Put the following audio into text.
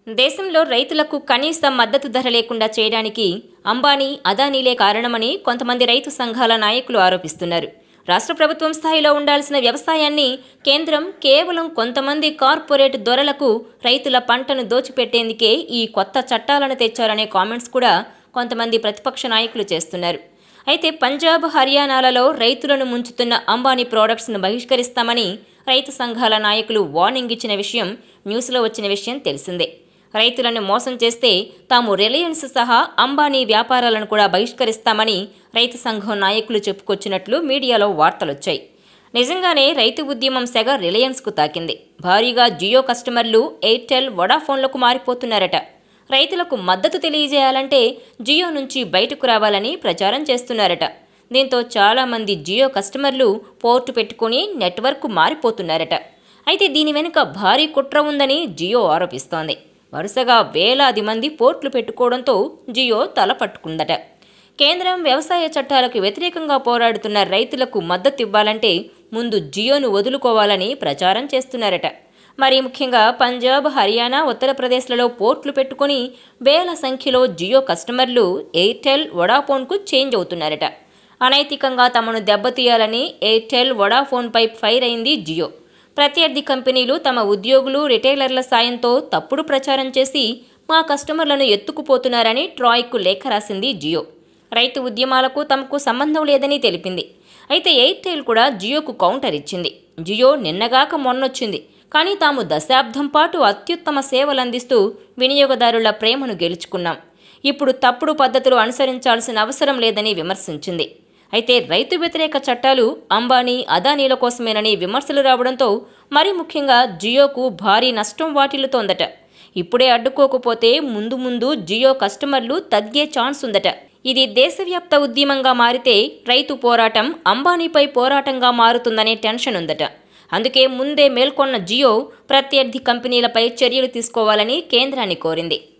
దేశంలో రైతులకు కనీస మద్దతు ధర లేకుండా చేయడానికి అంబానీ అదానీలే కారణమని కొంతమంది రైతు సంఘాల నాయకులు ఆరోపిస్తున్నారు రాష్ట్ర ప్రభుత్వం స్థాయిలో ఉండాల్సిన వ్యవసాయాన్ని కేంద్రం కేవలం కొంతమంది కార్పొరేట్ దొరలకు రైతుల పంటను దోచిపెట్టేందుకే ఈ కొత్త చట్టాలను తెచ్చారనే కామెంట్స్ కూడా కొంతమంది ప్రతిపక్ష నాయకులు చేస్తున్నారు అయితే పంజాబ్ హర్యానాలలో రైతులను ముంచుతున్న అంబానీ ప్రోడక్ట్స్ను బహిష్కరిస్తామని రైతు సంఘాల నాయకులు వార్నింగ్ ఇచ్చిన విషయం న్యూస్లో వచ్చిన విషయం తెలిసిందే రైతులను మోసం చేస్తే తాము రిలయన్స్ సహా అంబానీ వ్యాపారాలను కూడా బహిష్కరిస్తామని రైతు సంఘం నాయకులు చెప్పుకొచ్చినట్లు మీడియాలో వార్తలొచ్చాయి నిజంగానే రైతు ఉద్యమం సెగ రిలయన్స్కు తాకింది భారీగా జియో కస్టమర్లు ఎయిర్టెల్ వడాఫోన్లకు మారిపోతున్నారట రైతులకు మద్దతు తెలియజేయాలంటే జియో నుంచి బయటకు రావాలని ప్రచారం చేస్తున్నారట దీంతో చాలామంది జియో కస్టమర్లు పోర్టు పెట్టుకుని నెట్వర్క్ మారిపోతున్నారట అయితే దీని వెనుక భారీ కుట్ర ఉందని జియో ఆరోపిస్తోంది వరుసగా వేలాది మంది పోర్ట్లు పెట్టుకోవడంతో జియో తల పట్టుకుందట కేంద్రం వ్యవసాయ చట్టాలకు వ్యతిరేకంగా పోరాడుతున్న రైతులకు మద్దతు ఇవ్వాలంటే ముందు జియోను వదులుకోవాలని ప్రచారం చేస్తున్నారట మరి ముఖ్యంగా పంజాబ్ హర్యానా ఉత్తరప్రదేశ్లలో పోర్ట్లు పెట్టుకుని వేల సంఖ్యలో జియో కస్టమర్లు ఎయిర్టెల్ వడాఫోన్కు చేంజ్ అవుతున్నారట అనైతికంగా తమను దెబ్బతీయాలని ఎయిర్టెల్ వడాఫోన్పై ఫైర్ అయింది జియో ప్రత్యర్థి కంపెనీలు తమ ఉద్యోగులు రిటైలర్ల సాయంతో తప్పుడు ప్రచారం చేసి మా కస్టమర్లను ఎత్తుకుపోతున్నారని ట్రాయ్కు లేఖ రాసింది జియో రైతు ఉద్యమాలకు తమకు సంబంధం లేదని తెలిపింది అయితే ఎయిర్టెల్ కూడా జియోకు కౌంటర్ ఇచ్చింది జియో నిన్నగాక మొన్నొచ్చింది కానీ తాము దశాబ్దం పాటు అత్యుత్తమ సేవలు అందిస్తూ వినియోగదారుల ప్రేమను గెలుచుకున్నాం ఇప్పుడు తప్పుడు పద్ధతులు అనుసరించాల్సిన అవసరం లేదని విమర్శించింది అయితే రైతు వ్యతిరేక చట్టాలు అంబానీ అదానీల కోసమేనని విమర్శలు రావడంతో మరీ ముఖ్యంగా జియోకు భారీ నష్టం వాటిల్లుతోందట ఇప్పుడే అడ్డుకోకపోతే ముందు ముందు జియో కస్టమర్లు తగ్గే ఛాన్స్ ఉందట ఇది దేశవ్యాప్త ఉద్యమంగా మారితే రైతు పోరాటం అంబానీపై పోరాటంగా మారుతుందనే టెన్షన్ ఉందట అందుకే ముందే మేల్కొన్న జియో ప్రత్యర్థి కంపెనీలపై చర్యలు తీసుకోవాలని కేంద్రాన్ని కోరింది